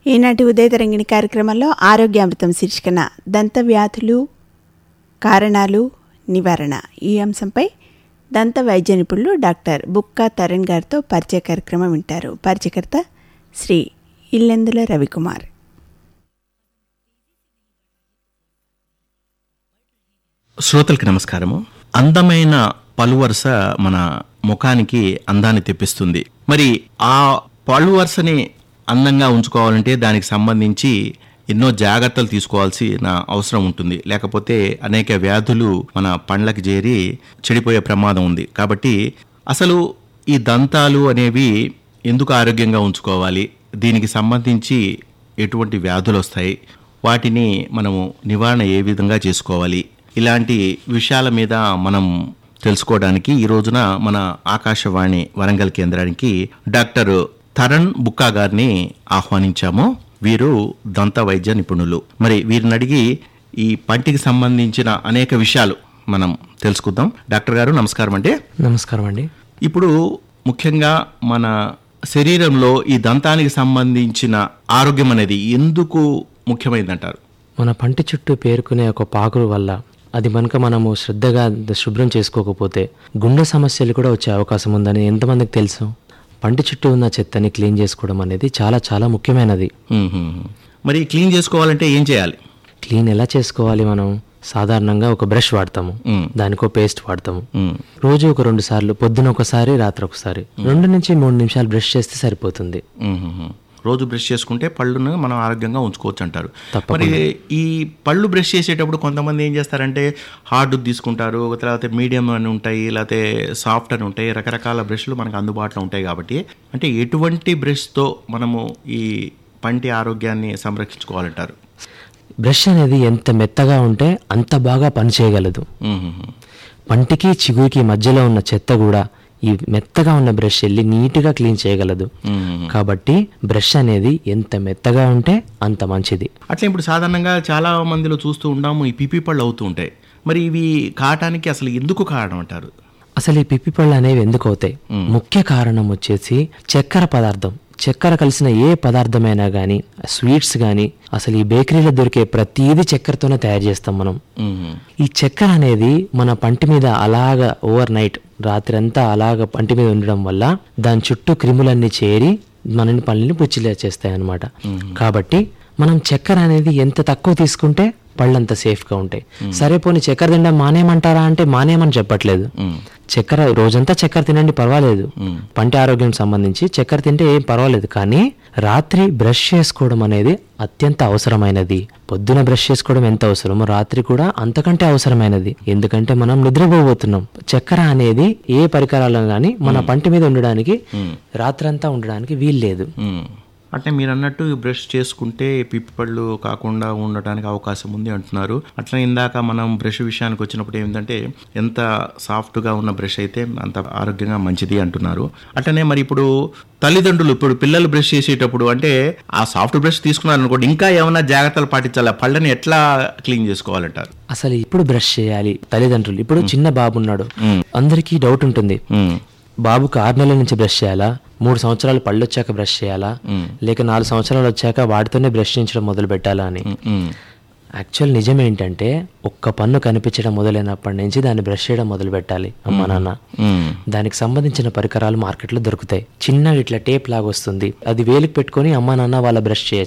ఈనాటి ఉదయతరంగిణి కార్యక్రమంలో ఆరోగ్యామృతం శీర్షికన దంత వ్యాధులు కారణాలు నివారణ ఈ అంశంపై దంత వైద్య నిపుణులు డాక్టర్ బుక్కా తరణ్ గారితో పరిచయ కార్యక్రమం వింటారు పరిచయకర్త శ్రీ ఇల్లెందుల రవికుమార్ శ్రోతలకి నమస్కారము అందమైన పలువరుస మన ముఖానికి అందాన్ని తెప్పిస్తుంది మరి ఆ పలువరుసని అందంగా ఉంచుకోవాలంటే దానికి సంబంధించి ఎన్నో జాగ్రత్తలు తీసుకోవాల్సిన అవసరం ఉంటుంది లేకపోతే అనేక వ్యాధులు మన పండ్లకి చేరి చెడిపోయే ప్రమాదం ఉంది కాబట్టి అసలు ఈ దంతాలు అనేవి ఎందుకు ఆరోగ్యంగా ఉంచుకోవాలి దీనికి సంబంధించి ఎటువంటి వ్యాధులు వస్తాయి వాటిని మనము నివారణ ఏ విధంగా చేసుకోవాలి ఇలాంటి విషయాల మీద మనం తెలుసుకోవడానికి ఈ రోజున మన ఆకాశవాణి వరంగల్ కేంద్రానికి డాక్టర్ తరణ్ బుక్కా గారిని ఆహ్వానించాము వీరు దంత వైద్య నిపుణులు మరి వీరిని అడిగి ఈ పంటికి సంబంధించిన అనేక విషయాలు మనం తెలుసుకుందాం డాక్టర్ గారు నమస్కారం అండి నమస్కారం అండి ఇప్పుడు ముఖ్యంగా మన శరీరంలో ఈ దంతానికి సంబంధించిన ఆరోగ్యం అనేది ఎందుకు ముఖ్యమైనదంటారు మన పంటి చుట్టూ పేరుకునే ఒక పాకురు వల్ల అది కనుక మనము శ్రద్ధగా శుభ్రం చేసుకోకపోతే గుండె సమస్యలు కూడా వచ్చే అవకాశం ఉందని ఎంతమందికి తెలుసు పంటి చుట్టూ ఉన్న చెత్తని క్లీన్ చేసుకోవడం అనేది చాలా చాలా ముఖ్యమైనది మ్మ్. మరి క్లీన్ చేసుకోవాలంటే ఏం చేయాలి క్లీన్ ఎలా చేసుకోవాలి మనం సాధారణంగా ఒక బ్రష్ వాడతాము మ్మ్. దానికో పేస్ట్ వాడతాము మ్మ్. రోజు ఒక రెండు సార్లు పొద్దున ఒకసారి రాత్రి ఒకసారి రెండు నుంచి మూడు నిమిషాలు బ్రష్ చేస్తే సరిపోతుంది మ్మ్. రోజు బ్రష్ చేసుకుంటే పళ్ళును మనం ఆరోగ్యంగా ఉంచుకోవచ్చు అంటారు మరి ఈ పళ్ళు బ్రష్ చేసేటప్పుడు కొంతమంది ఏం చేస్తారంటే హార్డ్ తీసుకుంటారు తర్వాత మీడియం అని ఉంటాయి లేకపోతే సాఫ్ట్ అని ఉంటాయి రకరకాల బ్రష్లు మనకు అందుబాటులో ఉంటాయి కాబట్టి అంటే ఎటువంటి బ్రష్తో మనము ఈ పంటి ఆరోగ్యాన్ని సంరక్షించుకోవాలంటారు బ్రష్ అనేది ఎంత మెత్తగా ఉంటే అంత బాగా పనిచేయగలదు మ్మ్. పంటికి చిగురికి మధ్యలో ఉన్న చెత్త కూడా ఈ మెత్తగా ఉన్న బ్రష్ వెళ్ళి నీట్గా క్లీన్ చేయగలదు మ్మ్. కాబట్టి బ్రష్ అనేది ఎంత మెత్తగా ఉంటే అంత మంచిది అట్లా ఇప్పుడు సాధారణంగా చాలా మందిలో చూస్తూ ఉంటాము ఈ పిపి పళ్ళు అవుతూ ఉంటాయి మరి ఇవి కావటానికి అసలు ఎందుకు కారణం అంటారు అసలు ఈ పిప్పి పళ్ళు అనేవి ఎందుకు అవుతాయి ముఖ్య కారణం వచ్చేసి చక్కెర పదార్థం చక్కెర కలిసిన ఏ పదార్థమైనా కానీ స్వీట్స్ కానీ అసలు ఈ బేకరీలో దొరికే ప్రతిదీ చక్కెరతోనే తయారు చేస్తాం మనం మ్మ్. ఈ చక్కెర అనేది మన పంటి మీద అలాగ ఓవర్ నైట్ రాత్రి అంతా అలాగ పంటి మీద ఉండడం వల్ల దాని చుట్టూ క్రిములన్నీ చేరి మనని పళ్ళని పుచ్చిలే చేస్తాయి అన్నమాట కాబట్టి మనం చక్కెర అనేది ఎంత తక్కువ తీసుకుంటే పళ్ళంత సేఫ్గా ఉంటాయి సరే పోనీ చక్కెర తినడం మానేయమంటారా అంటే మానేయమని చెప్పట్లేదు చక్కెర రోజంతా చక్కెర తినండి పర్వాలేదు పంటి ఆరోగ్యం సంబంధించి చక్కెర తింటే ఏం పర్వాలేదు కానీ రాత్రి బ్రష్ చేసుకోవడం అనేది అత్యంత అవసరమైనది పొద్దున బ్రష్ చేసుకోవడం ఎంత అవసరమో రాత్రి కూడా అంతకంటే అవసరమైనది ఎందుకంటే మనం నిద్రపోబోతున్నాం చక్కెర అనేది ఏ పరికరాలను కానీ మన పంటి మీద ఉండడానికి రాత్రంతా ఉండడానికి వీల్లేదు మ్మ్. అంటే మీరు అన్నట్టు ఈ బ్రష్ చేసుకుంటే పిప్పి పళ్ళు కాకుండా ఉండటానికి అవకాశం ఉంది అంటున్నారు అట్లా ఇందాక మనం బ్రష్ విషయానికి వచ్చినప్పుడు ఏంటంటే ఎంత సాఫ్ట్గా ఉన్న బ్రష్ అయితే అంత ఆరోగ్యంగా మంచిది అంటున్నారు అట్లనే మరి ఇప్పుడు తల్లిదండ్రులు ఇప్పుడు పిల్లలు బ్రష్ చేసేటప్పుడు అంటే ఆ సాఫ్ట్ బ్రష్ తీసుకున్నారు అనుకోండి ఇంకా ఏమైనా జాగ్రత్తలు పాటించాలి ఆ పళ్ళని ఎట్లా క్లీన్ చేసుకోవాలంటారు అసలు ఇప్పుడు బ్రష్ చేయాలి తల్లిదండ్రులు ఇప్పుడు చిన్న బాబు ఉన్నాడు అందరికీ డౌట్ ఉంటుంది మ్మ్. బాబుకు ఆరు నెలల నుంచి బ్రష్ చేయాలా మూడు సంవత్సరాలు పళ్ళు వచ్చాక బ్రష్ చేయాలా లేక నాలుగు సంవత్సరాలు వచ్చాక వాటితోనే బ్రష్ చేయించడం మొదలు పెట్టాలా అని మ్మ్. యాక్చువల్ నిజం ఏంటంటే ఒక్క పన్ను కనిపించడం మొదలైనప్పటి నుంచి దాన్ని బ్రష్ చేయడం మొదలు పెట్టాలి అమ్మా నాన్న మ్మ్. దానికి సంబంధించిన పరికరాలు మార్కెట్లో దొరుకుతాయి చిన్నగా ఇట్లా టేప్ లాగా వస్తుంది అది వేలికి పెట్టుకొని అమ్మా నాన్న వాళ్ళ బ్రష్ చేయొచ్చు